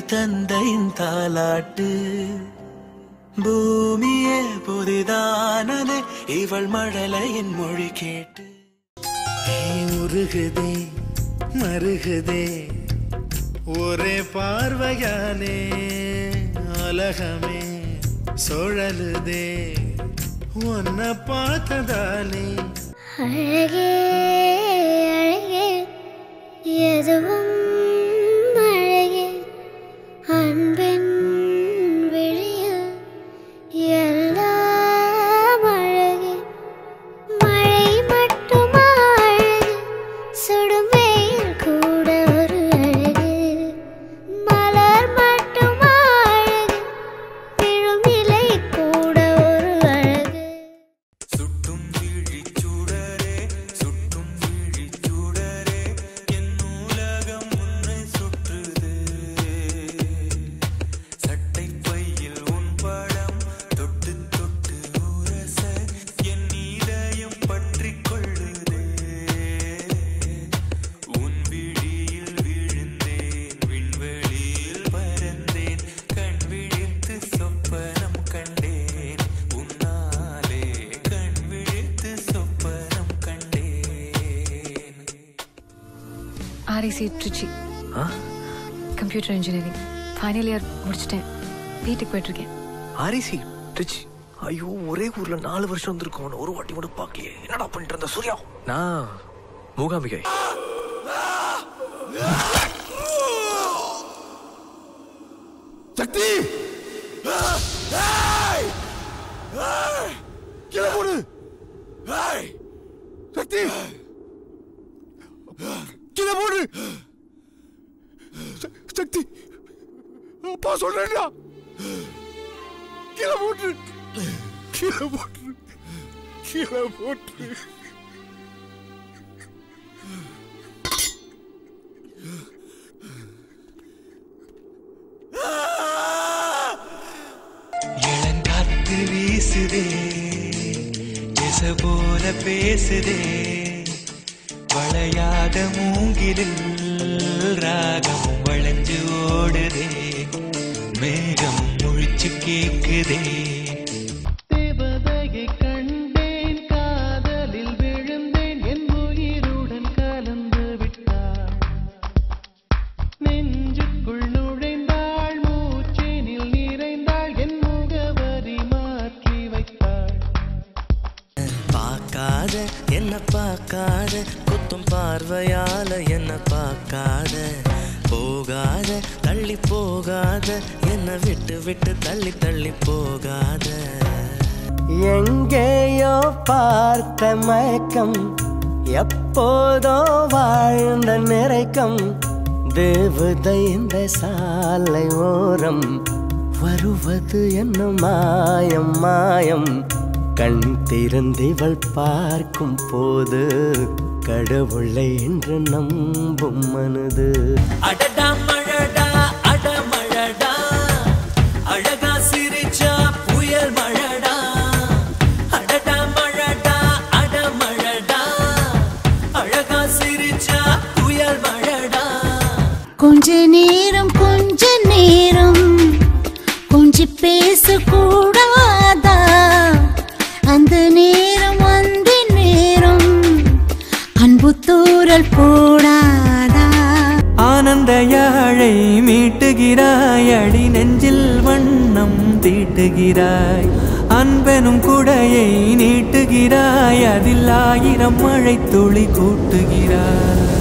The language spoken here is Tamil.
தந்தையின் தாலாட்டு பூமியே புதிதானது இவள் மழலையின் மொழி கேட்டு நீ உருகுதே மருகுதே ஒரே பார்வையானே அலகமே சுழலுதே உன்னை பார்த்ததாலே அழகே அழகே எதுவும் அழகே அன்பின் விழியில் எல்லாம் அழகே மழை மட்டுமா அழகு சுடும் வெயில் கூட ஒரு அழகு மலர் மட்டுமா அழகு விழும் இலை கூட ஒரு அழகு சுட்டும் விழிச்சூடரே சுட்டும் விழிச்சூடரே என் நூலகம் உன்னை சுற்றுது சட்டை பையில் உன் படம் தொட்டு தொட்டு உரச என் இதயம் பற்றிக் கொள்ளுதே உன் விழியில் விழுந்தேன் விண்வெளியில் பறந்தேன் கண் விழித்து சொப்பனம் கண்டேன் உன்னாலே கண் விழித்து சொப்பனம் கண்டேன் RIC Trichy computer engineering final year முடிச்சிட்டேன் வீட்டுக்கு போயிட்டுருக்கேன் ஆரிசி ரிச் ஐயோ ஒரே ஊர்ல நாலு வருஷம் வந்திருக்கோம் உன்னை ஒரு வாட்டி கூட பார்க்கலையே என்னடா பண்ணிட்டு இருந்த சூர்யா நான் மூகாம்பிகை சக்தி ஏய்! ஏய்! கீழே போடு ஏய்! சக்தி கீழே போடு ச- சக்தி அப்பா சொல்றேன்டா கீழே போட்டு கீழே போட்டு கீழே போட்டு இளங்காத்து வீசுதே எச போல பேசுதே வளையாத மூங்கிலில் ராகம் வளைஞ்சு ஓடுதே மேகம் முழிச்சு கேக்குதே தேவதையை கண்டேன் காதலில் விழுந்தேன் என் உயிருடன் கலந்து விட்டாள் நெஞ்சுக்குள் நுழைந்தாள் மூச்சினில் நிறைந்தாள் என் முகவரி மாற்றி வைத்தாள் பார்க்காத என்ன பார்க்காத குத்தும் பார்வையால என்ன பார்க்காத போகாத தள்ளி போகாத என்ன விட்டு விட்டு தள்ளி தள்ளி போகாத எங்கேயோ பார்த்த மயக்கம் எப்போதோ வாழ்ந்த நிறைக்கம் தேவதை இந்த சாலை ஓரம் வருவது என்ன மாயம் மாயம் கண் திறந்திவள் பார்க்கும் போது கடவுளை என்று நம்பும் மனது அடடா மழடா அட மழடா அழகா சிரிச்சா புயல் மழடா அடடா மழடா அட மழடா அழகா சிரிச்சா புயல் மழடா கொஞ்ச நேரம் கொஞ்ச நேரம் கொஞ்சி பேசக்கூடாதா அந்த நேரம் அந்த நேரம் அன்பு தூரல் போடாதா ஆனந்த யாழை மீட்டுகிறாய் அடி நெஞ்சில் வண்ணம் தீட்டுகிறாய் அன்பெனும் குடையை நீட்டுகிறாய் அதில் ஆயிரம் மழை துளி கூட்டுகிறாய்